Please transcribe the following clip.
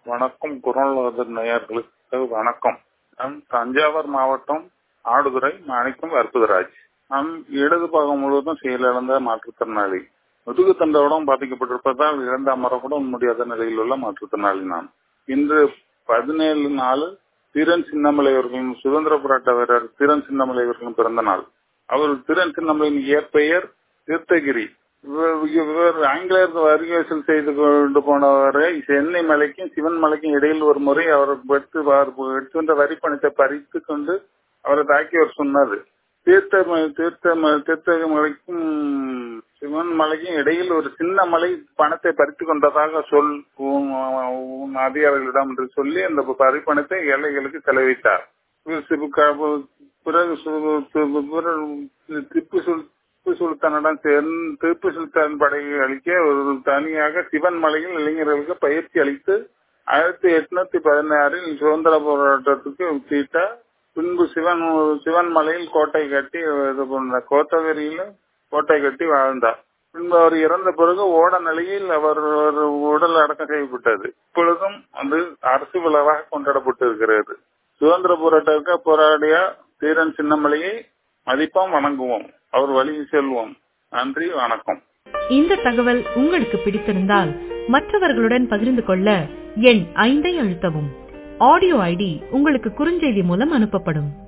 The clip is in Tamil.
வணக்கம் குரல் நேயர்களுக்கு வணக்கம் நான் தஞ்சாவூர் மாவட்டம் ஆடுதுறை மாணிக்கம் அற்புதராஜ் நான் இடது பாகம் முழுவதும் செயலிழந்த மாற்றுத்திறனாளி முதுகு தண்டோடம் பாதிக்கப்பட்டிருப்பதால் இழந்த அமர கூட முடியாத நிலையில் உள்ள மாற்றுத்திறனாளி நான் இன்று பதினேழு நாலு தீரன் சின்னமலை அவர்களின் சுதந்திர போராட்ட வீரர் தீரன் சின்னமலை அவர்களின் பிறந்த நாள் அவர் தீரன் சின்னமலையின் இயற்பெயர் தீர்த்தகிரி இவர் இவர் ஆங்கிலேயருக்கு வரிவேசல் செய்து கொண்டு போனவரை சென்னை மலைக்கும் சிவன் மலைக்கும் இடையில் ஒரு முறை அவர் எடுத்து எடுத்து வந்த வரி பணத்தை பறித்து கொண்டு அவரை தாக்கியவர் சொன்னார் தீர்த்த தீர்த்த தீர்த்த மலைக்கும் சிவன் மலைக்கும் இடையில் ஒரு சின்ன மலை பணத்தை பறித்து கொண்டதாக சொல் அதிகாரிகளிடம் என்று சொல்லி அந்த பறிப்பணத்தை ஏழைகளுக்கு செலவிட்டார் பிறகு திப்பு சுல் திப்பு சுல்தானிடம் திப்பு சுல்தான் படை அளிக்க ஒரு தனியாக சிவன் மலையில் இளைஞர்களுக்கு பயிற்சி அளித்து ஆயிரத்தி எட்நூத்தி பதினாறில் சுதந்திர போராட்டத்துக்கு தீட்ட பின்பு சிவன் சிவன் மலையில் கோட்டை கட்டி இது பண்ண கோத்தகிரியில கோட்டை கட்டி வாழ்ந்தார் பின்பு அவர் இறந்த பிறகு ஓட நிலையில் அவர் உடல் அடக்கம் செய்யப்பட்டது இப்பொழுதும் அது அரசு விழாவாக கொண்டாடப்பட்டு இருக்கிறது சுதந்திர போராட்டத்திற்கு போராடிய தீரன் சின்னமலையை மதிப்போம் வணங்குவோம் அவர் வழி செல்வோம் நன்றி வணக்கம் இந்த தகவல் உங்களுக்கு பிடித்திருந்தால் மற்றவர்களுடன் பகிர்ந்து கொள்ள எண் ஐந்தை அழுத்தவும் ஆடியோ ஐடி உங்களுக்கு குறுஞ்செய்தி மூலம் அனுப்பப்படும்